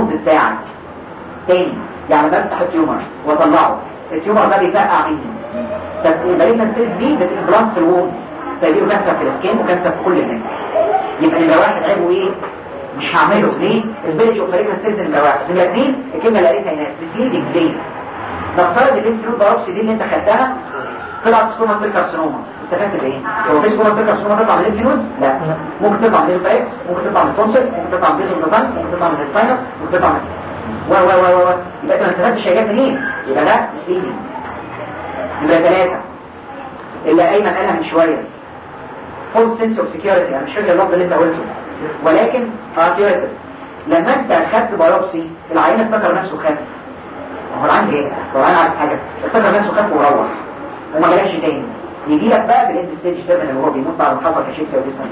الريسبونس بتاعك تاني يعني بفتح التيومر واطلعه التيومر ده بيفقع مني طب المالجنت سيلز دي بتنبلانت في الوند فيجيله كانسر في السكين وكانسر في كل هناك يبقى نمرة واحد عيبه ايه؟ مش هعمله ليه؟ البيلج اوف مالجنت سيلز نمرة واحد نمرة اثنين الكلمة اللي قالتها ناس مسليدنج ليه؟ نفترض الليمف نود بايوبسي دي اللي انت خدتها طلعت سكوما سيل كارسينوما استفدت بايه؟ هو في سكوما سيل كارسينوما تطلع من الليمف نود؟ لا ممكن تطلع من الفاكس ممكن تطلع من التونسل ممكن تطلع من بيزل ممكن تطلع من الساينس ممكن تطلع من و و و و يبقى انت ما استفدتش حاجات منين؟ يبقى ده مسليدنج يبقى ثلاثة اللي ايمن قالها من شوية فول سنس اوف سكيورتي انا مش فاكر اللفظ اللي انت قلته ولكن اه لما انت خدت بايوبسي العيان افتكر نفسه خد هو العيان ايه؟ هو العيان عارف حاجة افتكر نفسه خد وروح وما جالكش تاني يجي لك بقى بالاند ستيج 7 اللي هو بيموت بعد ما حصل كشيكسيا وديسنا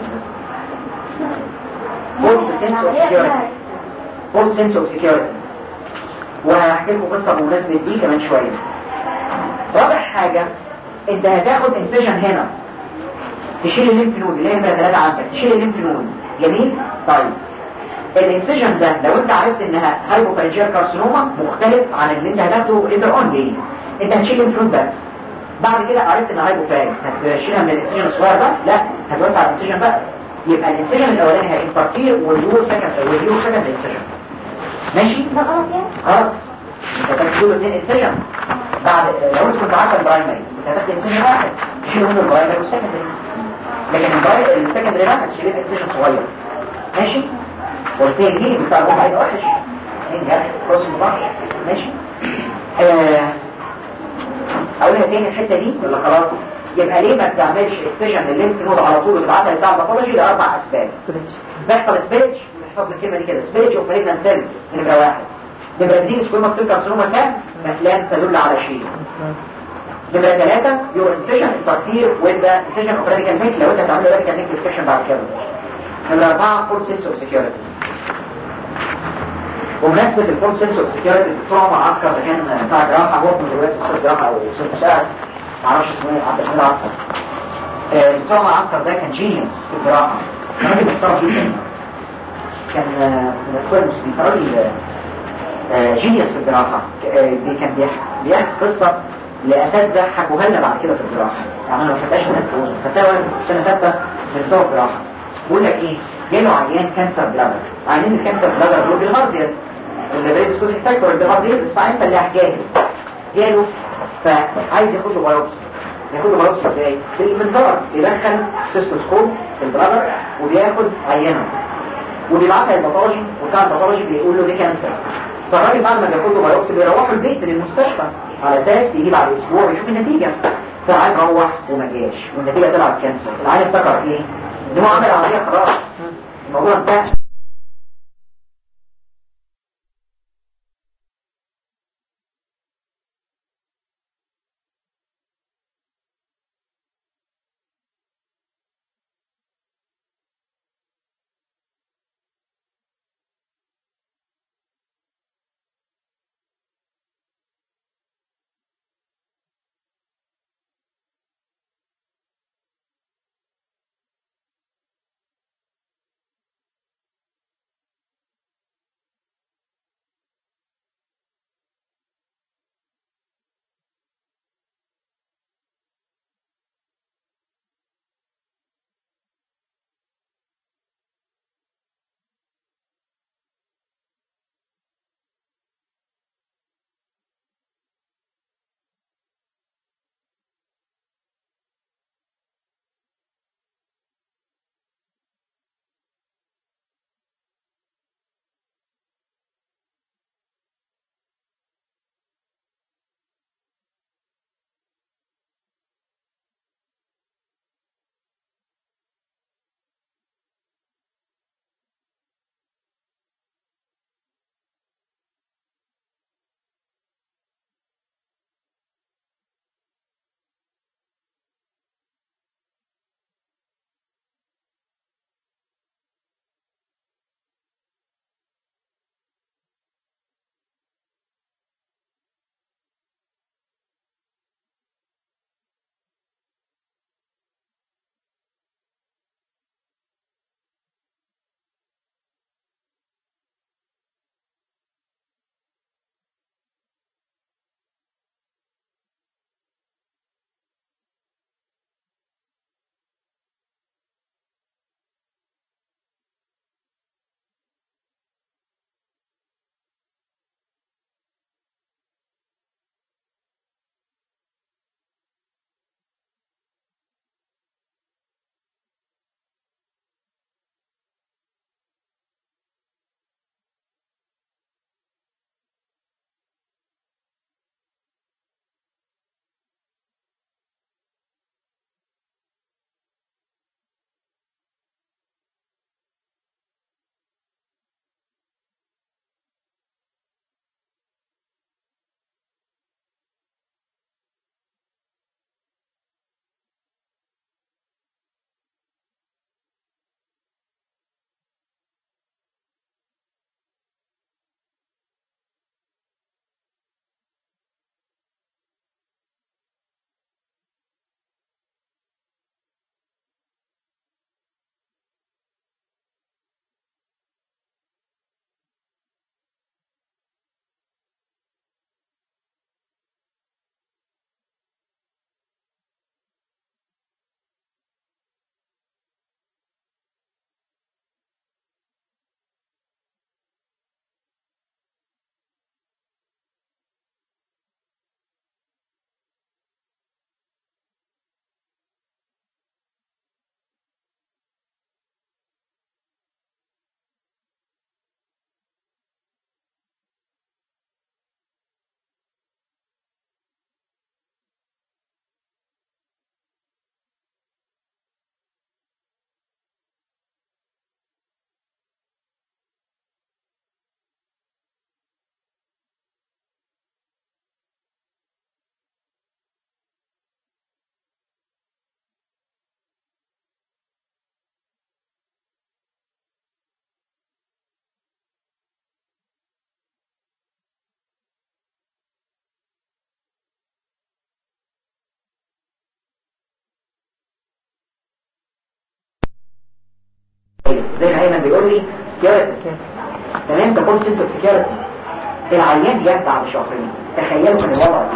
فول سنس اوف سكيورتي فول سنس اوف سكيورتي وهحكي لكم قصة بمناسبة دي كمان شوية رابع حاجة انت هتاخد انسيجن هنا تشيل الليمف نود اللي هي نمرة ثلاثة عندك تشيل الليمف نود جميل طيب الانسيجن ده لو انت عرفت انها هايبوفاجيال كارسينوما مختلف عن اللي انت هتاخده ليتر اون ليه انت هتشيل الليمف نود بس بعد كده عرفت ان هايبوفاج هتشيلها من الانسيجن الصغير ده لا هتوسع الانسيجن بقى يبقى الانسيجن الاولاني هينفرتير واليورو سكند واليورو سكند انسيجن ماشي؟ ده غلط يعني غلط انت هتاخد اثنين انسيجن بعد لو انت كنت عارفه البرايمري انت هتاخد انسيجن واحد تشيل منه البرايمري والسكندري لكن البرايمري السكندري ده هتشيل انسيجن صغير ماشي والتاني دي بتاع الواحد وحش اتنين جرح كروس مبارش ماشي آه، اقولها تاني الحته دي ولا خلاص يبقى ليه ما بتعملش اكسجن الليمف نود على طول وتبعتها بتاع الباثولوجي لاربع اسباب بيحصل سبيتش بيحصل الكلمه دي كده سبيتش اوف مالجنت سيلز نمره واحد نمره اثنين سكوما سيل كارسينوما كام افلام تدل على شيء نمره ثلاثه يور انسيجن انترفير وذ ذا انسيجن اوف راديكال نيك لو انت هتعمل راديكال نيك ديسكشن بعد كده نمره اربعه فول سنس اوف سكيورتي وبمناسبة الفول سنس اوف سكيورتي الدكتور عمر عسكر ده كان بتاع جراحة هو من دلوقتي استاذ جراحة او استاذ مساعد معرفش اسمه ايه عبد الحميد عسكر آه، الدكتور عمر عسكر ده كان جينيوس في الجراحة كان راجل محترم جدا كان آه، من الاخوان المسلمين كان راجل آه، جينيوس في الجراحة آه، بي- كان بيحكي بيحكي قصة لأساتذة حكوها لنا بعد كده في الجراحة يعني انا ما خدتهاش من الفوز خدتها وانا في سنة ثالثة من بتوع الجراحة بقول لك ايه جاله عيان كانسر بلادر عيانين الكانسر بلادر دول بالهاردير اللي بريد سكوت فاكتور بالهاردير اسمع انت اللي حكايه جاله فعايز ياخد له بايوبسي ياخد له بايوبسي ازاي بالمنظار يدخل سيستوسكوب في البلادر وبياخد عينه وبيبعتها للباثولوجي وبتاع الباثولوجي بيقول له دي كانسر فالراجل بعد ما بياخد له بايوبسي بيروحوا البيت للمستشفى على اساس يجي بعد اسبوع يشوف النتيجه فالعيان روح وما جاش والنتيجه طلعت كانسر العيان افتكر ايه؟ ان هو عمل عمليه خلاص الموضوع انتهى زي ما ايمن بيقول لي كيرت تمام ده كل سنس سكيورتي العيان جاب بعد شهرين تخيلوا ان الوضع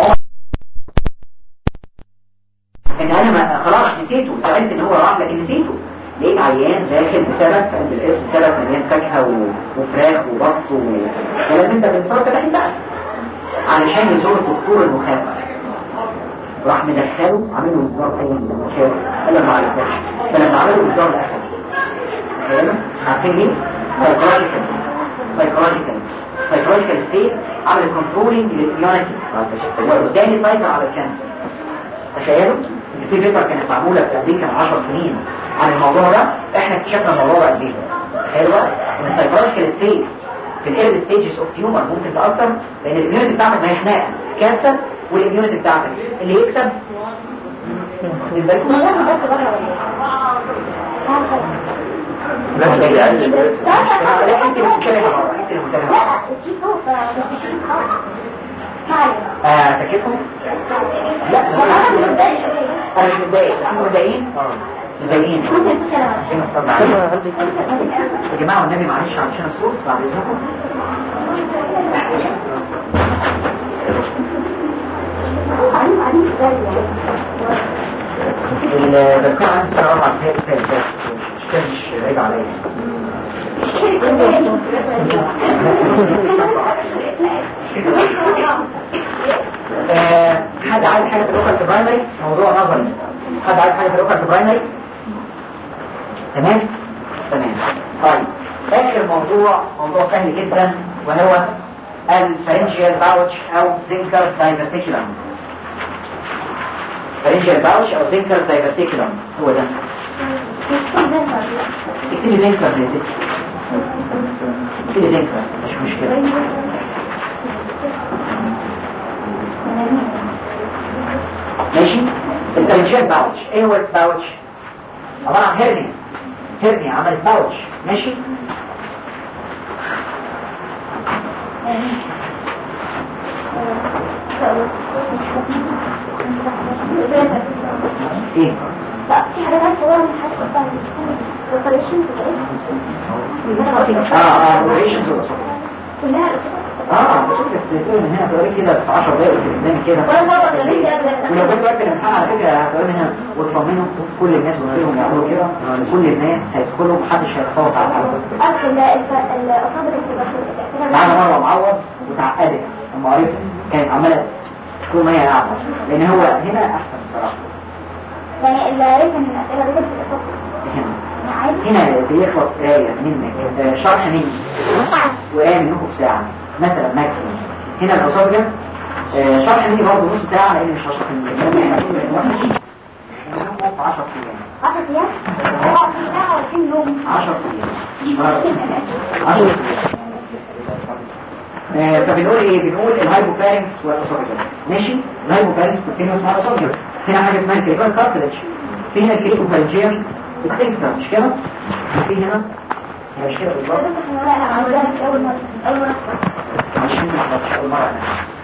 ان انا ما خلاص نسيته زعلت ان هو راح لكن نسيته لقيت عيان داخل بسبب قلب الاسم بسبب مليان فاكهه وفراخ وبط وكلام انت بنفرق لكن بقى علشان يزور الدكتور المخالف راح مدخله عامل له وزار اي مشاكل قال له ما عرفتش فلما عملوا وزار الاخر تخيلوا عارفين ليه؟ سايكولوجيكال سايكولوجيكال سايكولوجيكال ستيت عمل كنترولينج للاميونيتي وبالتالي سيطر على الكانسر تخيلوا ان في بيبر كانت معموله في امريكا من 10 سنين عن الموضوع ده احنا اكتشفنا الموضوع ده قد ايه تخيلوا بقى ان السايكولوجيكال ستيت في الايرلي ستيجز اوف تيومر ممكن تاثر لان الاميونيتي بتاعتك ما هي خناقه كانسر والاميونيتي بتاعتك اللي يكسب لا لا لا انت اللي بتتكلم انت اللي بتتكلم اه سكتهم لا انا مش متضايق بس انتوا متضايقين متضايقين يا جماعه والنبي معلش علشان الصوت بعد اذنكم الذكاء عندي بصراحه على الهيئه الثالثه مش بعيد عليا حد عايز حاجه في اللوكال برايمري موضوع نظري حد عايز حاجه في اللوكال برايمري تمام تمام طيب اخر موضوع موضوع سهل جدا وهو الفرنجيال باوتش او زنكر دايفرتيكولم فرنجيال باوتش او زنكر دايفرتيكولم هو ده اكتبي زنكر يا ستي اكتبي زنكر مش مشكله ماشي الفرنجيال باوتش ايه هو الباوتش عباره عن هيرنيا هيرنيا عملت باوتش ماشي ايه لا في حاجات صغيرة من حاجات وطريشن اه اه اوبريشنز كلها اه بشوف بس من هنا تقولي كده في 10 دقايق في قدامي كده ولا مرة تقولي كده. ولو بس وقت الامتحان على فكره هتقولي من هنا وتطمنوا كل الناس وتقولهم يعملوا كده كل الناس هيدخلوا محدش هيتفوق على حد أصل الأصابع اللي معانا مره معوض وتعقدت لما قريت كانت عماله تكون ما هي قاعده لان هو هنا احسن بصراحه يعني اللي ريت من الأسئلة ريت في الأصابع هنا عادي هنا بيخلص قرايه منك آه، شرح مني وقرايه منكم بساعه مثلا ماكسيمم هنا الاسوفجس آه، شرح مني برضه نص ساعه لان مش هشرح مني احنا منكم في 10 ايام 10 أيام؟ اه في ساعة و20 يوم 10 ايام 10 ايام فبنقول ايه بنقول الهايبوفارنكس والاسوفجس ماشي الهايبوفارنكس كونتينوس مع الاسوفجس هنا حاجه اسمها الكريبال كارتلج في هنا الكريبوفارنجيال السفنكتر مش كده في هنا هي مش كده بالظبط لا أنا عملها في أول مرة أول مرة مش هنا مش اول مره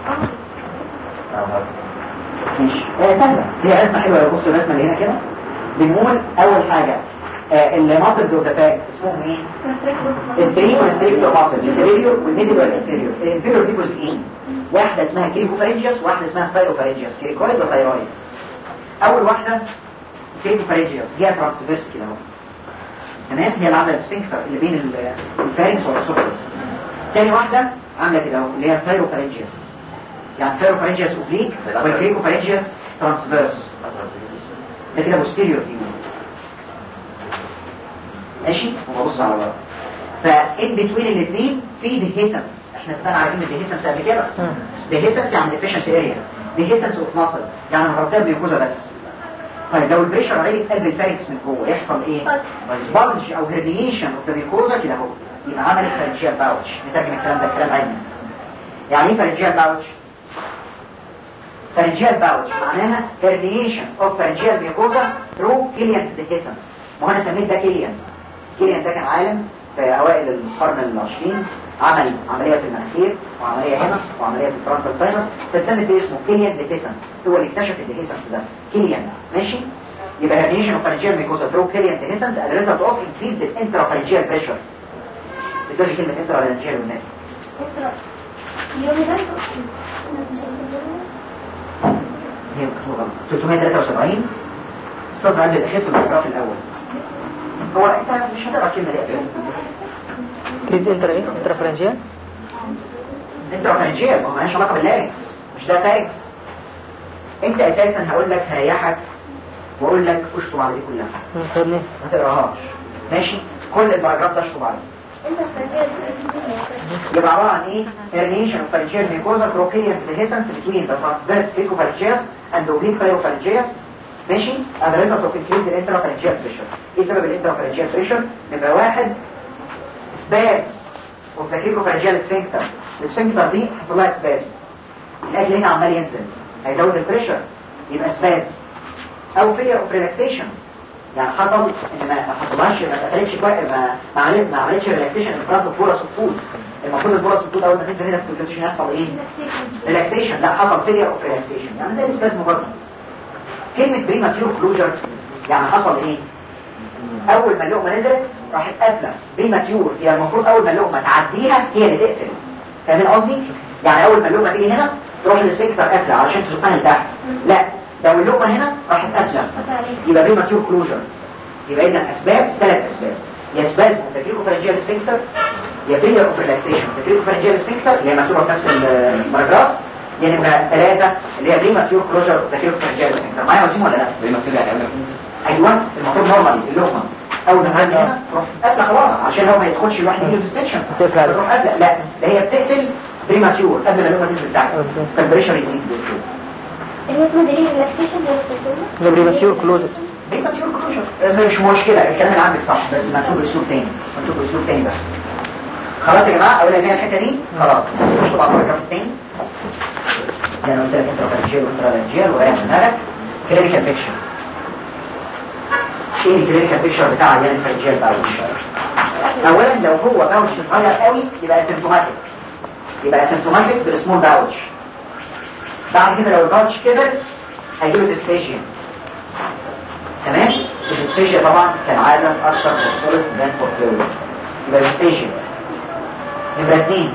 ماشي آه، سهله هي رسمه حلوه لو بصوا الرسمه اللي هنا كده بنقول اول حاجه الماسلز اوف ذا باك اسمهم ايه البري والستريكتور ماسل السيريور والميدل والانفيريور الانفيريور دي جزئين واحده اسمها كريبوفارينجيوس واحده اسمها ثايروفارينجيوس كريكويد وثايرويد اول واحده كريبوفارينجيوس جايه ترانسفيرس كده اهو تمام هي اللي عامله السفنكتر اللي بين ال- الفارنكس والاسوفجس تاني واحده عامله كده اهو اللي هي ثايروفارينجيوس يعني ثايروفارينجيوس اوبليك والكريبوفارينجيوس ترانسفيرس ده كده بوستيريور فيو ماشي وببص على بره فان بتوين الاثنين في ديهيسنس احنا اتفقنا عارفين الديهيسنس قبل كده ديهيسنس يعني ديفيشنت اريا ديهيسنس اوف ماسل يعني مغطيه بيكوزا بس طيب لو البريشر عليه قلب الفاركس من جوه يحصل ايه بلج او هرنيشن اوف ذا بيكوزا كده اهو يبقى عملت فارنجيال باوتش نترجم الكلام ده كلام علمي يعني ايه فارنجيال باوتش فارنجيال باوتش معناها herniation of pharyngeal mucosa through Killian's dehiscence ما هو انا سميت ده كيليان كيليان ده كان عالم في اوائل القرن العشرين عمل عملية في المناخير وعملية هنا وعملية في الفرونتال ساينس فتسمت باسمه كيليان ديهيسنس هو اللي اكتشف الديهيسنس ده كيليان ماشي يبقى herniation of pharyngeal mucosa through killian dehiscence as a result of increased intrapharyngeal pressure بتقولي كلمة intrapharyngeal والناس يومي ده هي مكتوبة غلط 373 الصدر قبل الأخير في البراجراف الأول هو أنت مش هتقرا الكلمة دي أساسا كريز انتر ايه انترافرنجيال intrapharyngeal ما هو مالهاش علاقة باللارنكس مش ده فارنكس أنت أساسا هقول لك هريحك وأقول لك اشطب على دي كلها خدني ما تقراهاش ماشي كل الباراجراف ده اشطب عليه انت فاكر يبقى عبارة عن ايه؟ herniation of pharyngeal mucosa croqueous dehiscence between the transverse cricopharyngeus and the oblique cryopharyngeus ماشي؟ as a result of increased intrapharyngeal pressure ايه سبب الانترapharyngeal pressure؟ نمرة واحد سباز of the cricopharyngeal sphincter السفنكتر دي حصل لها سباز الاكل هنا عمال ينزل هيزود البريشر يبقى سباز او failure of relaxation يعني حصل ان ما ما حصلهاش ما اتقفلتش كويس ما ما عملت ما عملتش ريلاكسيشن في فرط البورس والفود المفروض البورس والفود اول ما تنزل هنا في البوزيشن يحصل ايه ريلاكسيشن لا حصل فيلير اوف ريلاكسيشن يعني زي الاسبازم برضه كلمه بريماتيور كلوجر يعني حصل ايه اول ما اللقمه نزلت راحت قافله بريماتيور يعني المفروض اول ما اللقمه تعديها هي اللي تقفل فاهمين قصدي يعني اول ما اللقمه تيجي هنا تروح السفنكتر قافله علشان تزقها لتحت لا لو اللقمه هنا راحت قافله يبقى بريماتيور كلوجر يبقى اذا اسباب ثلاث اسباب يا اسباب تكريكو فرنجيال سفنكتر يا فيلير اوف ريلاكسيشن تكريكو فرنجيال سفنكتر اللي هي مكتوبه في نفس الباراجراف يا نمره ثلاثه اللي هي بريماتيور كلوجر تكريكو فرنجيال سفنكتر معايا وسيم ولا لا؟ زي ما كده يعني ايوه المفروض نورمالي اللقمه اول ما تعدي هنا تروح قافله خلاص عشان هو ما يدخلش لوحده يجيله ديستنشن تقفل. تروح قافله لا ده هي بتقفل بريماتيور قبل ما اللقمه تنزل تحت فالبريشر يزيد اللي اسمه دليل ريلاكسيشن ده ده بريماتيور كلوزت بريماتيور كلوجر مش مشكله الكلام اللي عندك صح بس مكتوب باسلوب تاني مكتوب باسلوب تاني بس خلاص يا جماعه اول ما الحته دي خلاص مش طبعا الباراجراف التاني زي ما قلت لك انترا فارنجيال وانترا لانجيال ورايح دماغك كلينيكال بيكشر ايه الكلينيكال بيكشر بتاع عيان الفارنجيال باوتش اولا لو هو باوتش صغير قوي يبقى اسيمتوماتيك يبقى اسيمتوماتيك بالسمول باوتش بعد كده لو الباوتش كبر هيجيله ديسفيجيا تمام الديسفيجيا طبعا كالعاده اكثر فوسفورس ذان فوسفورس يبقى ديسفيجيا نمرة اثنين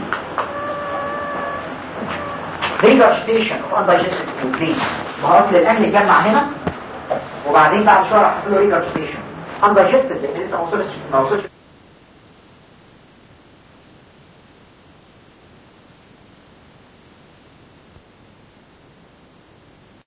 regurgitation of undigested food ما هو اصل الاكل اتجمع هنا وبعدين بعد شويه راح حصل له regurgitation undigested لان لسه ما وصلش ما وصلش